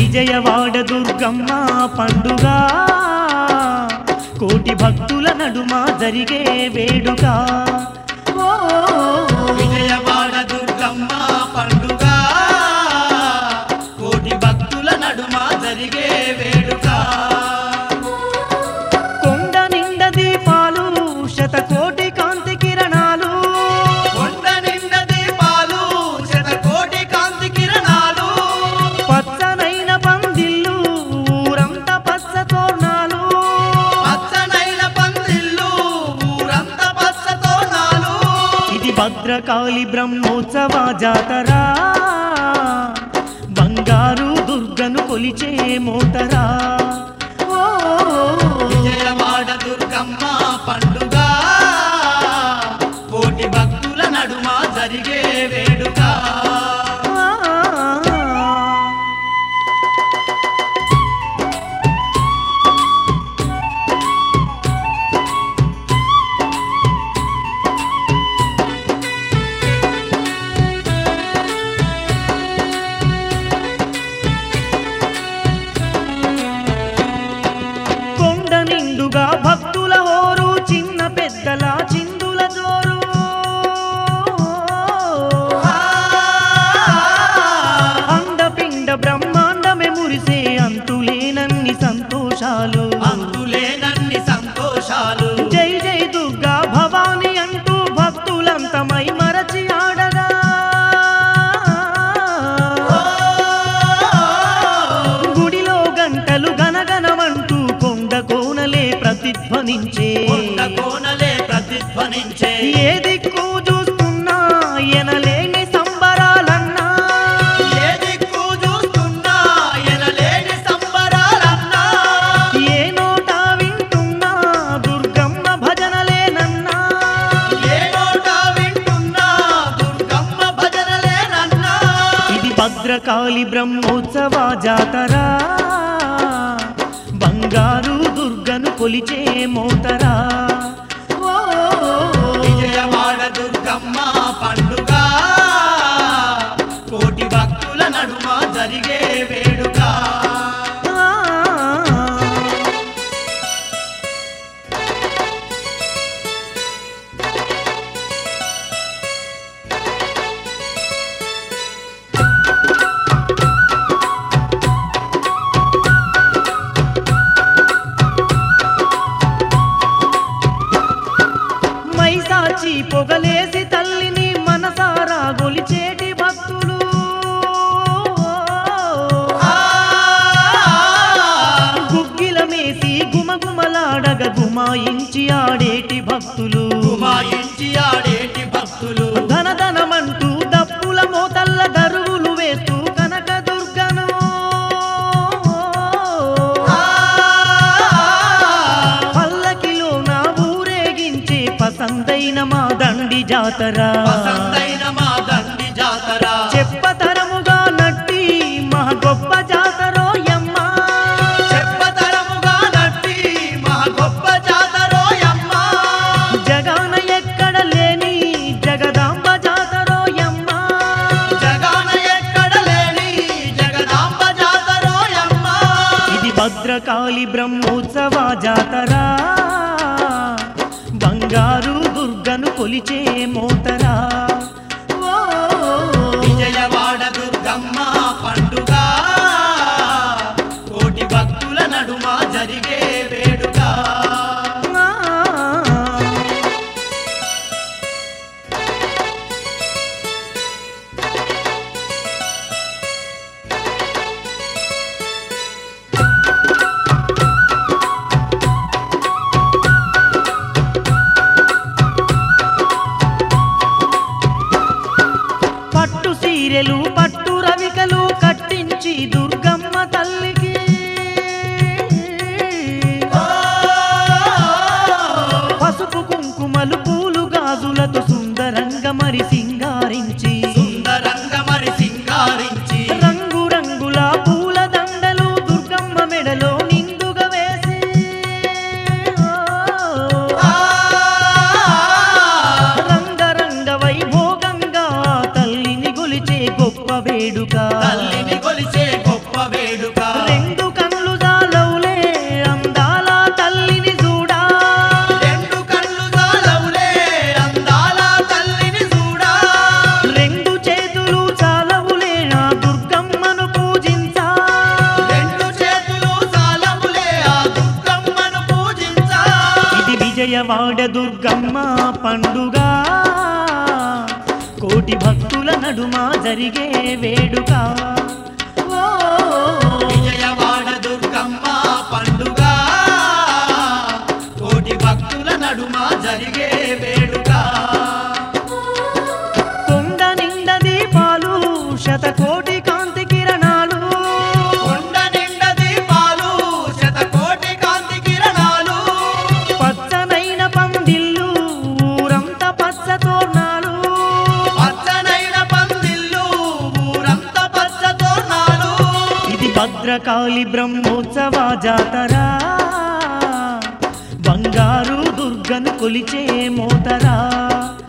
విజయవాడ దుర్గమ్మ పండుగ కోటి భక్తుల నడుమ జరిగే వేడుక ఓ, విజయవాడ దుర్గమ్మ పండుగ కోటి భక్తుల నడుమ జరిగే వేడుక కొండ నిండ దీపాలు శతకోటి కాంతి కిరణాలు కొండ నిండ దీపాలు శతకోటి కాంతి కిరణాలు పచ్చనైన పందిళ్ళు ఊరంతా పచ్చ తోరణాలు పచ్చనైన పందిళ్ళు ఊరంతా పచ్చ తోరణాలు ఇది భద్రకాళి బ్రహ్మోత్సవ జాతర బంగారు దుర్గను కొలిచే మోతరా ఓ, విజయవాడ దుర్గమ్మ పండుగ కోటి భక్తుల నడుమ జరిగే వేడుక ఆ. కొండ నిండుగా భక్తుల హోరు చిన్న పెద్దల చిందుల జోరు అండపిండ బ్రహ్మాండమే మురిసే అంతులేనన్ని సంతోషాలు అందులేనన్ని సంతోషాలు జై జై దుర్గా భవాని అంటూ భక్తులంతమై మరచి ఆడగా గుడిలో గంటలు గనగనమంటూ కొండ కోనలే ప్రతిధ్వనించే కొండ కోనలే ప్రతిధ్వనించే ఏ దిక్కు చూస్తున్నా ఎనలేని సంబరాలన్నా ఏ దిక్కు చూస్తున్నా ఎనలేని సంబరాలన్నా ఏ నోట వింటున్నా దుర్గమ్మ భజనలేనన్నా ఏ నోట వింటున్నా దుర్గమ్మ భజనలేనన్నా ఇది భద్రకాళి బ్రహ్మోత్సవ జాతర బంగారు దుర్గను కొలిచే మోతరా ఓ, విజయవాడ దుర్గమ్మ పండుగ కోటి భక్తుల నడుమ జరిగే వేడుక ఆ. మైసాచి పొగలేసి తల్లిని మనసారా గొలిచేటి భక్తులు గుగ్గిల మేసి గుమగుమలాడగ గుమాయించి ఆడేటి భక్తులు గుమాయించి ఆడేటి భక్తులు ధన ధనమంటూ దప్పుల మోతల్ల దరువులు వేస్తూ కనక దుర్గను పల్లకిలో నా ఊరేగించే పసందైన మా దండి జాతర పసందైన మా దండి జాతర చెప్పతరముగా నట్టి మా గొప్ప జాతరో యమ్మ చెప్పతరముగా నట్టి మా గొప్ప జాతరోయమ్మ జగాన ఎక్కడ లేని జగదాంబ జాతరో యమ్మ జగాన ఎక్కడ లేని జగదాంబ జాతరోయమ్మ ఇది భద్రకాళి బ్రహ్మోత్సవ జాతర బంగారు దుర్గను కొలిచే మోతరా ఓ, విజయవాడ దుర్గమ్మ పండుగ కోటి భక్తుల నడుమ జరిగే వేడుక ఆ. పట్టు సీరెలు పట్టు రవికలు కట్టించి దుర్గమ్మ తల్లికి పసుపు కుంకుమలు పూలు గాజులతో సుందరంగా మరి సింగారించి సుందరంగ మరి సింగారించి రంగు రంగుల పూల దండలు దుర్గమ్మ మెడలో నిండుగా వేసి ఆ, రంగరంగ వైభోగంగా తల్లిని గొలిచే గొప్ప వేడుక తల్లిని కొలిచే గొప్ప వేడుక విజయవాడ దుర్గమ్మ పండుగ కోటి భక్తుల నడుమ జరిగే వేడుక ఓ, విజయవాడ దుర్గమ్మ పండుగ కోటి భక్తుల నడుమ జరిగే వేడుక కొండ నిండ దీపాలు శతకోటి కాంతి కిరణాలు కొండ నిండ దీపాలు శతకోటి కాంతి కిరణాలు పచ్చనైన పందిళ్ళు ఊరంతా పచ్చ తోరణాలు పచ్చనైన పందిళ్ళు ఊరంత పచ్చ తోరణాలు ఇది భద్రకాళి బ్రహ్మోత్సవ జాతర బంగారు దుర్గను కొలిచే మోతరా